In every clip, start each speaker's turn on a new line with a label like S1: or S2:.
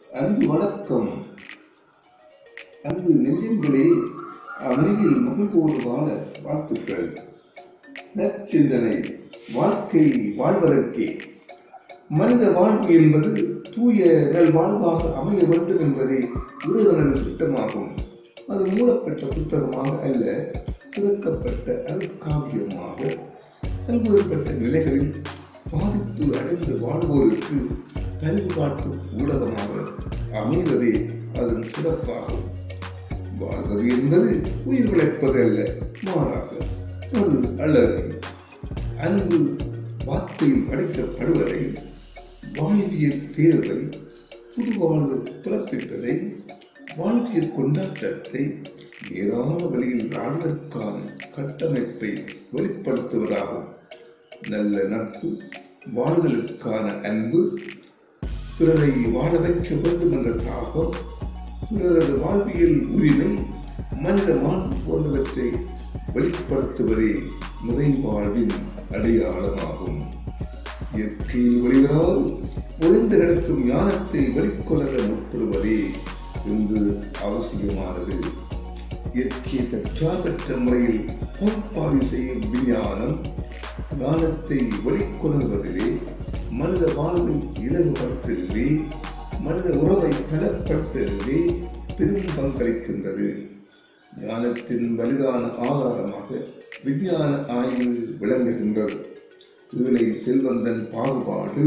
S1: அன்பு வணக்கம் அன்பு நெஞ்சங்களே அமைதியில் மகிழ்வோடு வாழ வாழ்த்துக்கள் நற்சிந்தனை வாழ்க்கை வாழ்வதற்கே மனித வாழ்வு என்பது தூய நல் வாழ்வாக அமைய வேண்டும் என்பதே இறைவனது திட்டமாகும் அது மூடப்பட்ட புத்தகமாக அல்ல திறக்கப்பட்ட அருட்காவியமாக பல்வேறுபட்ட நிலைகளில் பாதிப்பு அடைந்து வாழ்வோருக்கு பண்பாட்டு ஊடகமாக அமைவதே அதன் சிறப்பாகும் வாழ்வது என்பது உயிர் பிழைப்பது அல்ல மாறாக அது அழகு அன்பு வார்த்தையில் அடைக்கப்படுவதை வாழ்வியல் தேர்வை புதுவாழ்வு பிறப்பிப்பதை வாழ்வியல் கொண்டாட்டத்தை ஏராள வழியில் வாழ்வதற்கான கட்டமைப்பை வெளிப்படுத்துவதாகும் நல்ல நட்பு வாழ்தலுக்கான அன்பு பிறரை வாழ வைக்க வேண்டும் என்ற தாகம் பிறரது வாழ்வியல் உரிமை மனித மாண்பு போன்றவற்றை வெளிப்படுத்துவதே முறை வாழ்வின் அடையாளமாகும் இயற்கையில் வெளிவராது ஒளிந்து கிடக்கும் ஞானத்தை வெளிக்கொணர முற்படுவதே இன்று அவசியமானது இயற்கை தற்றார் பெற்ற முறையில் பகுப்பாய்வு செய்யும் விஞ்ஞானம் ஞானத்தை வெளிக்கொணர்வதிலே மனித வாழ்வை இலகுபடுத்துவதிலே மனித உறவை பலப்படுத்துவதிலே பெரும் பங்களிக்கின்றது ஞானத்தின் வலிதான ஆதாரமாக விஞ்ஞான ஆய்வு விளங்குகின்றது ஏழை செல்வந்தன் பாகுபாடு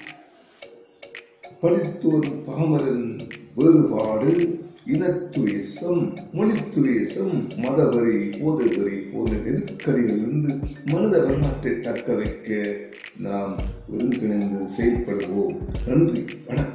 S1: படித்தோர் பாமரன் வேறுபாடு இனத்துவேசம் மொழித்துவேசம் மதவரி போதவரி போன்ற நெருக்கடிகளிலிருந்து மனித வரலாற்றை தக்க வைக்க நாம் ஒருங்கிணைந்து செயல்படுவோம் நன்றி வணக்கம்